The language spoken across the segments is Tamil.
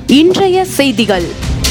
இன்றைய செய்திகள்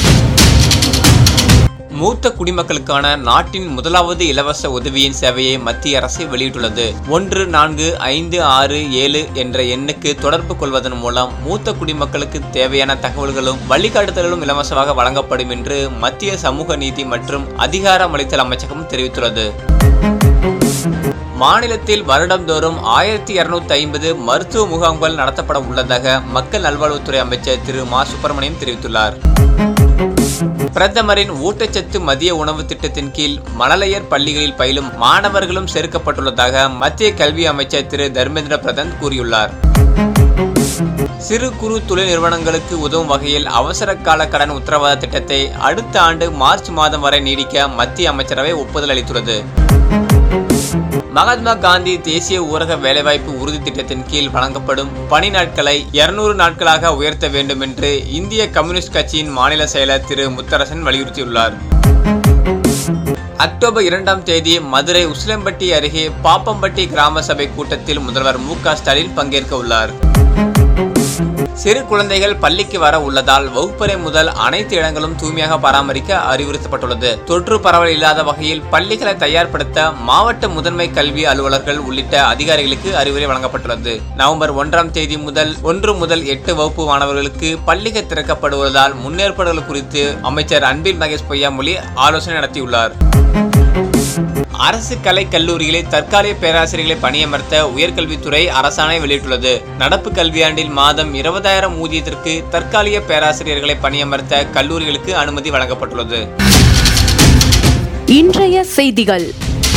மூத்த குடிமக்களுக்கான நாட்டின் முதலாவது இலவச உதவியின் சேவையை மத்திய அரசு வெளியிட்டுள்ளது ஒன்று நான்கு ஐந்து ஆறு ஏழு என்ற எண்ணுக்கு தொடர்பு கொள்வதன் மூலம் மூத்த குடிமக்களுக்கு தேவையான தகவல்களும் வழிகாட்டுதல்களும் இலவசமாக வழங்கப்படும் என்று மத்திய சமூக நீதி மற்றும் அதிகாரமளித்தல் அமைச்சகம் தெரிவித்துள்ளது மாநிலத்தில் வருடந்தோறும் ஆயிரத்தி இருநூத்தி ஐம்பது மருத்துவ முகாம்கள் நடத்தப்பட உள்ளதாக மக்கள் நல்வாழ்வுத்துறை அமைச்சர் திரு மா சுப்பிரமணியம் தெரிவித்துள்ளார் பிரதமரின் ஊட்டச்சத்து மதிய உணவு திட்டத்தின் கீழ் மழலையர் பள்ளிகளில் பயிலும் மாணவர்களும் சேர்க்கப்பட்டுள்ளதாக மத்திய கல்வி அமைச்சர் திரு தர்மேந்திர பிரதான் கூறியுள்ளார் சிறு குறு தொழில் நிறுவனங்களுக்கு உதவும் வகையில் அவசர கால கடன் உத்தரவாத திட்டத்தை அடுத்த ஆண்டு மார்ச் மாதம் வரை நீடிக்க மத்திய அமைச்சரவை ஒப்புதல் அளித்துள்ளது மகாத்மா காந்தி தேசிய ஊரக வேலைவாய்ப்பு உறுதி திட்டத்தின் கீழ் வழங்கப்படும் பணி நாட்களை இருநூறு நாட்களாக உயர்த்த வேண்டும் என்று இந்திய கம்யூனிஸ்ட் கட்சியின் மாநில செயலர் திரு முத்தரசன் வலியுறுத்தியுள்ளார் அக்டோபர் இரண்டாம் தேதி மதுரை உசிலம்பட்டி அருகே பாப்பம்பட்டி கிராம சபை கூட்டத்தில் முதல்வர் மு க ஸ்டாலின் பங்கேற்க உள்ளார் சிறு குழந்தைகள் பள்ளிக்கு வர உள்ளதால் வகுப்பறை முதல் அனைத்து இடங்களும் தூய்மையாக பராமரிக்க அறிவுறுத்தப்பட்டுள்ளது தொற்று பரவல் இல்லாத வகையில் பள்ளிகளை தயார்படுத்த மாவட்ட முதன்மை கல்வி அலுவலர்கள் உள்ளிட்ட அதிகாரிகளுக்கு அறிவுரை வழங்கப்பட்டுள்ளது நவம்பர் ஒன்றாம் தேதி முதல் ஒன்று முதல் எட்டு வகுப்பு மாணவர்களுக்கு பள்ளிகள் திறக்கப்படுவதால் முன்னேற்பாடுகள் குறித்து அமைச்சர் அன்பில் மகேஷ் பொய்யாமொழி ஆலோசனை நடத்தியுள்ளார் அரசு கலை கல்லூரிகளில் தற்காலிக பேராசிரியர்களை பணியமர்த்த உயர்கல்வித்துறை அரசாணை வெளியிட்டுள்ளது நடப்பு கல்வியாண்டில் மாதம் இருபதாயிரம் ஊதியத்திற்கு தற்காலிக பேராசிரியர்களை பணியமர்த்த கல்லூரிகளுக்கு அனுமதி வழங்கப்பட்டுள்ளது இன்றைய செய்திகள்